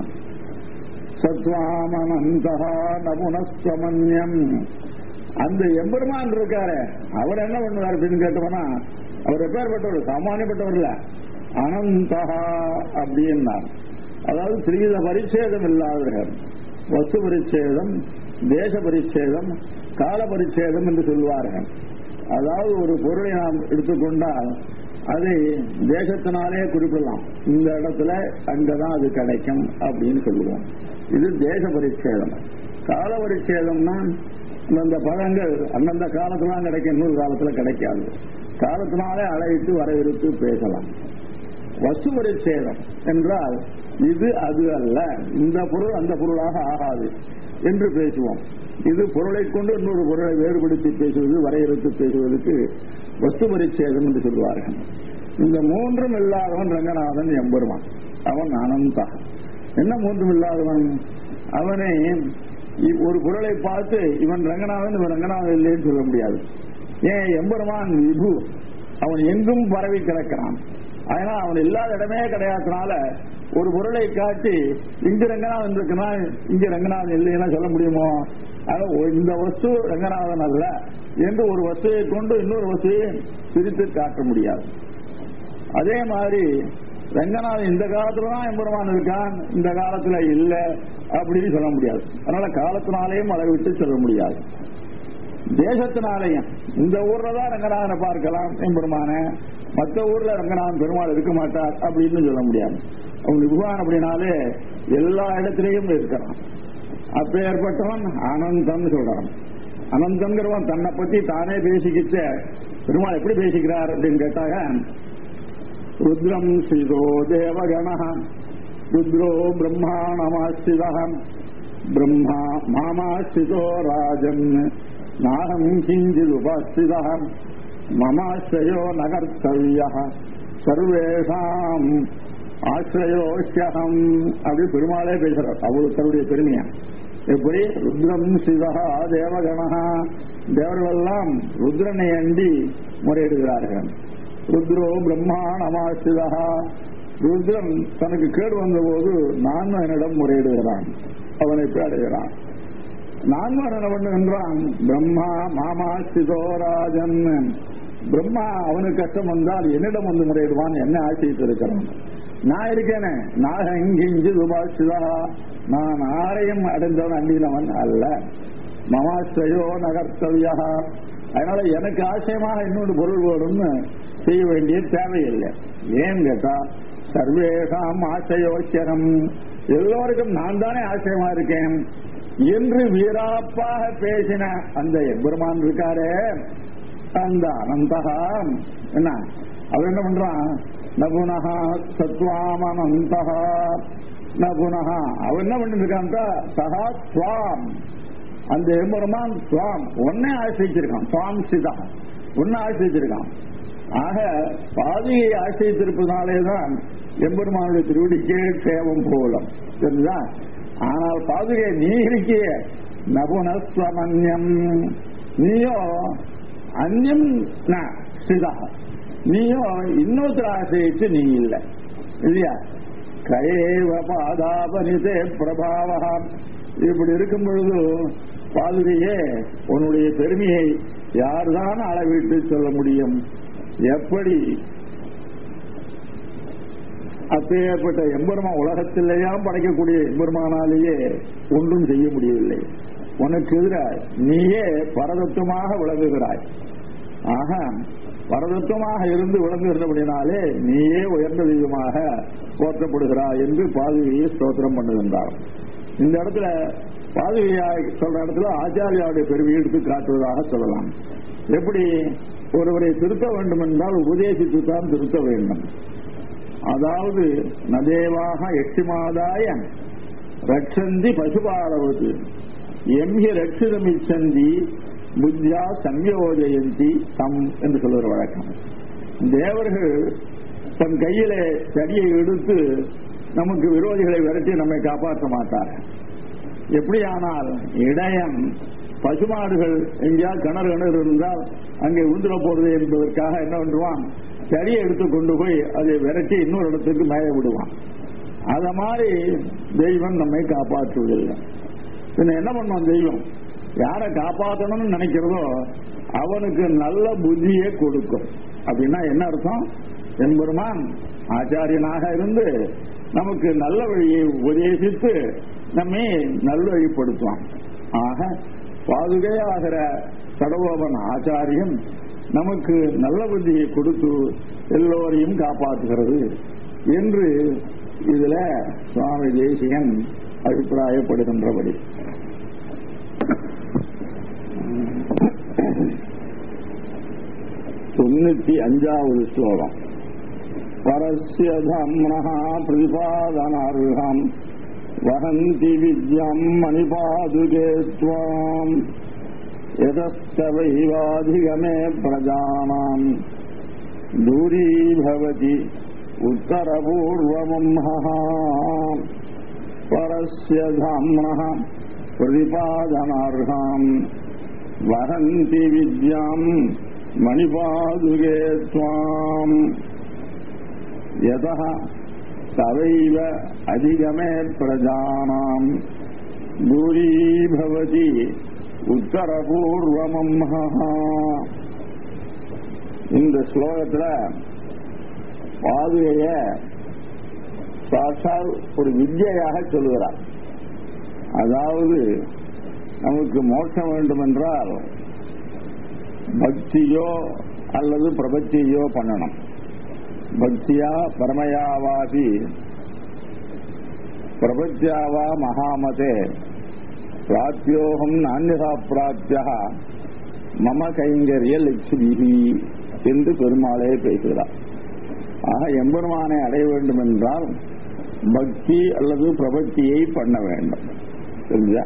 சத்வாமனந்தகா நபுனஸ்வமன்யம் அந்த எம்பெருமான் இருக்காரு அவர் என்ன பண்ணுவார் அப்படின்னு கேட்டோம்னா அவர் எப்பேற்பட்டவர் சாமானியப்பட்டவர் இல்ல அனந்தகா அப்படின்னார் அதாவது ஸ்ரீத பரிச்சேதம் இல்லாதவர் வஸ்து பரிச்சேதம் தேச பரிச்சேதம் கால பரிச்சேதம் என்று சொல்வார்கள் அதாவது ஒரு பொருளை நாம் எடுத்துக்கொண்டால் அதை தேசத்தினாலே குறிப்பிடலாம் இந்த இடத்துல அங்கதான் அது கிடைக்கும் அப்படின்னு சொல்லுவோம் இது தேச பரிச்சேதம் கால பரிச்சேதம்னா அந்தந்த பழங்கள் அந்தந்த காலத்துல கிடைக்கும் இன்னொரு காலத்துல கிடைக்காது காலத்தினாலே அழைத்து வரவிருத்து பேசலாம் வசு பரிச்சேதம் என்றால் இது அது அல்ல இந்த பொருள் அந்த பொருளாக ஆகாது என்று பேசுவோம் இது பொருளை கொண்டு இன்னொரு பொருளை வேறுபடுத்தி பேசுவது வரையறுத்து பேசுவதற்கு வஸ்து பரிச்சேதம் என்று சொல்வார்கள் இந்த மூன்றும் இல்லாதவன் ரங்கநாதன் எம்பெருமான் அவன் அனந்தா என்ன மூன்றும் இல்லாதவன் அவனை இ- ஒரு பொருளை பார்த்து இவன் ரங்கநாதன் இவன் ரங்கநாதன் இல்லைன்னு சொல்ல முடியாது ஏன் எம்பெருமான் விபு அவன் எங்கும் பரவி கிடக்கிறான் அதனால அவன் இல்லாத இடமே கிடையாதுனால ஒரு பொருளை காட்டி இங்க ரங்கநாதன் இருக்கிறான் இங்க ரங்கநாதன் இல்லைன்னா சொல்ல முடியுமோ ஆக ஒ- இந்த வஸ்து ரங்கநாதன் அல்ல என்று ஒரு வஸ்துவை கொண்டு இன்னொரு வஸ்துவை பிரித்து காட்ட முடியாது அதே மாதிரி ரங்கநாதன் இந்த காலத்துல தான் எம்பெருமான் இருக்கான் இந்த காலத்துல இல்ல அப்படின்னு சொல்ல முடியாது அதனால காலத்தினாலேயும் அதை விட்டு சொல்ல முடியாது தேசத்தினாலேயும் இந்த ஊர்ல தான் ரங்கநாதனை பார்க்கலாம் எம்பெருமான மற்ற ஊர்ல ரங்கநாதன் பெருமாள் இருக்க மாட்டார் அப்படின்னு சொல்ல முடியாது அவன் விபவான் அப்படின்னாலே எல்லா இடத்திலையும் இருக்கிறான் அப்ப ஏற்பட்டவன் அனந்தன் சொல்றான் அனந்தங்கிறவன் தன்னை பத்தி தானே பேசிக்கிச்ச பெருமாள் எப்படி பேசிக்கிறார் அப்படின்னு கேட்டாங்க ருத்ரம் ஸ்ரீதோ தேவகண ருத்ரோ பிரம்மாணமாஸ்திதம் பிரம்மா மாமாஸ்திதோ ராஜன் நாகம் கிஞ்சித் உபாஸ்திதம் மமாஸ்ரயோ நகர்த்தவிய சர்வேஷாம் ஆசிரயோஷ்யகம் அப்படி பெருமாளே பேசுறார் அவரு தன்னுடைய பெருமையா எப்படி ருத்ரம் சிவா தேவகணா தேவர்களெல்லாம் ருத்ரனை அண்டி முறையிடுகிறார்கள் ருத்ரோ பிரம்மாணமாசிதா ருத்ரன் தனக்கு கேடு வந்தபோது நான் என்னிடம் முறையிடுகிறான் அவனை பேடுகிறான் நான் என்ன பண்ணுகின்றான் பிரம்மா மாமா சிதோராஜன் பிரம்மா அவனுக்கு கஷ்டம் வந்தால் என்னிடம் வந்து முறையிடுவான் என்ன ஆசிரித்து இருக்கிறான் நான் இருக்கேனே நான் இங்கிஞ்சு துபாசிதா நான் ஆரையும் அடைந்தவன் அண்டினவன் அல்ல மமாஸ்ரயோ நகர்த்தவியா அதனால எனக்கு ஆசயமாக இன்னொரு பொருள் வேணும்னு செய்ய வேண்டிய தேவையில்லை ஏன் கேட்டா சர்வேஷாம் ஆசயோக்கியம் எல்லோருக்கும் நான் தானே ஆசயமா இருக்கேன் என்று வீராப்பாக பேசின அந்த எம்பெருமான் இருக்காரே அந்த அனந்தகா என்ன அவர் என்ன பண்றான் நகுணா சத்வாமனந்தகா நான் புனகா அவன் என்ன பண்ணிட்டு இருக்கான்டா சகா சுவாம் அந்த எம்பெருமான் சுவாம் ஒன்னே ஆசிரிச்சிருக்கான் சுவாம் சிதா ஒன்னு ஆசிரிச்சிருக்கான் ஆக பாதியை ஆசிரியத்திருப்பதனாலேதான் எம்பெருமானுடைய திருவடிக்கே சேவம் போலம் தெரிஞ்சா ஆனால் பாதுகை நீ இருக்கிய நபுனஸ்வமன்யம் நீயோ அந்யம் சிதா நீயோ இன்னொருத்தர் ஆசிரியத்து நீ இல்லை இல்லையா கயேவ பாதாபனிதே பிரபாவம் இப்படி இருக்கும் பொழுது பாதுகையே உன்னுடைய பெருமையை யார்தான் அளவிட்டு சொல்ல முடியும் எப்படி அப்பேற்பட்ட எம்பெருமா உலகத்திலேயாம் படைக்கக்கூடிய எம்பெருமானாலேயே ஒன்றும் செய்ய முடியவில்லை உனக்கு எதிராக நீயே பரதத்துவமாக விளங்குகிறாய் ஆக பரதத்துவமாக இருந்து விளங்குகிறபடினாலே நீயே உயர்ந்த தெய்வமாக போற்றப்படுகிறாய் என்று பாதுகையை ஸ்தோத்திரம் பண்ணுகின்றார் இந்த இடத்துல பாதுகையா சொல்ற இடத்துல ஆச்சாரியாவுடைய பெருமையை எடுத்து காட்டுவதாக சொல்லலாம் எப்படி ஒருவரை திருத்த வேண்டும் என்றால் உபதேசித்து தான் திருத்த வேண்டும் அதாவது நதேவாக எட்டிமாதாய ரட்சந்தி பசுபாலவது எம்ஹி ரட்சிதமிச்சந்தி புத்தியா சம்யோஜயந்தி சம் என்று சொல்லுகிற வழக்கம் தேவர்கள் தன் கையிலே தடியை எடுத்து நமக்கு விரோதிகளை விரட்டி நம்மை காப்பாற்ற மாட்டார்கள் எப்படியானால் இடையன் பசுமாடுகள் எங்கேயா கிணறு கிணறு இருந்தால் அங்கே உந்துட போறது என்பதற்காக என்ன பண்ணுவான் சரியை எடுத்து கொண்டு போய் அதை விரட்டி இன்னொரு இடத்துக்கு மேய விடுவான் அத மாதிரி தெய்வம் நம்மை காப்பாற்றுவதில்லை பின்ன என்ன பண்ணுவான் தெய்வம் யாரை காப்பாற்றணும்னு நினைக்கிறதோ அவனுக்கு நல்ல புத்தியை கொடுக்கும் அப்படின்னா என்ன அர்த்தம் எம்பெருமான் ஆச்சாரியனாக இருந்து நமக்கு நல்ல வழியை உபதேசித்து நம்மை நல்வழிப்படுத்துவான் ஆக பாதுகையாகிற கடவுளவன் ஆச்சாரியம் நமக்கு நல்ல புத்தியை கொடுத்து எல்லோரையும் காப்பாற்றுகிறது என்று இதுல சுவாமி தேசிகன் அபிப்பிராயப்படுகின்றபடி தொண்ணூத்தி அஞ்சாவது ஸ்லோகம் பரஸ்ய தம்னஹா பிரதிபாதனார்ஹம் வஹந்தி வித்யம் மணிபாதுகே त्वाम् यतस्तवैवाधिगमे प्रजानाम् दूरी भवति उत्तरपूर्वमंहः परस्य धाम्नः प्रतिपादनार्हाम् वहन्ति विद्याम् मणिपादुके त्वाम् यतः तवैव अधिगमे प्रजानाम् दूरी भवति உத்தரபூர்வமம்ஹா இந்த ஸ்லோகத்துல பாதுகைய சாட்சால் ஒரு வித்யாக சொல்லுகிறார் அதாவது நமக்கு மோட்சம் வேண்டும் என்றால் பக்தியோ அல்லது பிரபத்தியோ பண்ணணும் பக்தியா பரமயாவாதி பிரபத்தியாவா மகாமதே பிராப்தியோகம் நான்யதா பிராப்தியா மம கைங்கரிய லட்சுமி என்று பெருமாளே பேசுகிறார் ஆக எம்பெருமானை அடைய வேண்டும் என்றால் பக்தி அல்லது பிரபத்தியை பண்ண வேண்டும் புரிஞ்சா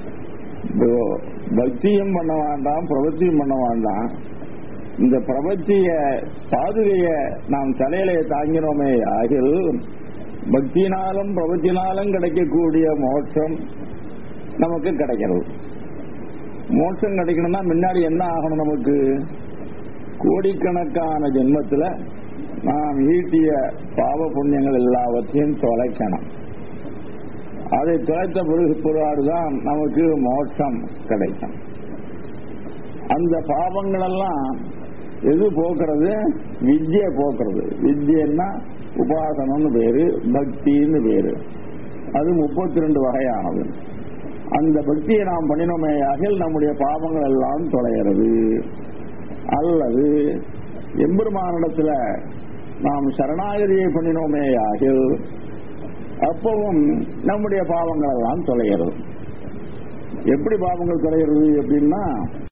பக்தியும் பண்ண வேண்டாம் பிரபத்தியும் பண்ண வேண்டாம் இந்த பிரபத்திய பாதுகைய நாம் தலையில தாங்கினோமே ஆகில் பக்தினாலும் பிரபத்தினாலும் கிடைக்கக்கூடிய மோட்சம் நமக்கு கிடைக்கிறது மோட்சம் கிடைக்கணும்னா முன்னாடி என்ன ஆகணும் நமக்கு கோடிக்கணக்கான ஜென்மத்தில் நாம் ஈட்டிய பாவ புண்ணியங்கள் எல்லாவற்றையும் தொலைக்கணும் அதை தொலைத்த பிறகு பிற்பாடுதான் நமக்கு மோட்சம் கிடைக்கும் அந்த பாவங்கள் எல்லாம் எது போக்குறது வித்யை போக்குறது வித்யன்னா உபாசனம்னு பேரு பக்தின்னு பேரு அது முப்பத்தி ரெண்டு வகையானது அந்த பக்தியை நாம் பண்ணினோமே ஆகில் நம்முடைய பாவங்கள் எல்லாம் தொலைகிறது அல்லது எம்பெருமானிடத்துல நாம் சரணாகதியை பண்ணினோமே ஆகில் அப்பவும் நம்முடைய பாவங்கள் எல்லாம் தொலைகிறது எப்படி பாவங்கள் தொலைகிறது அப்படின்னா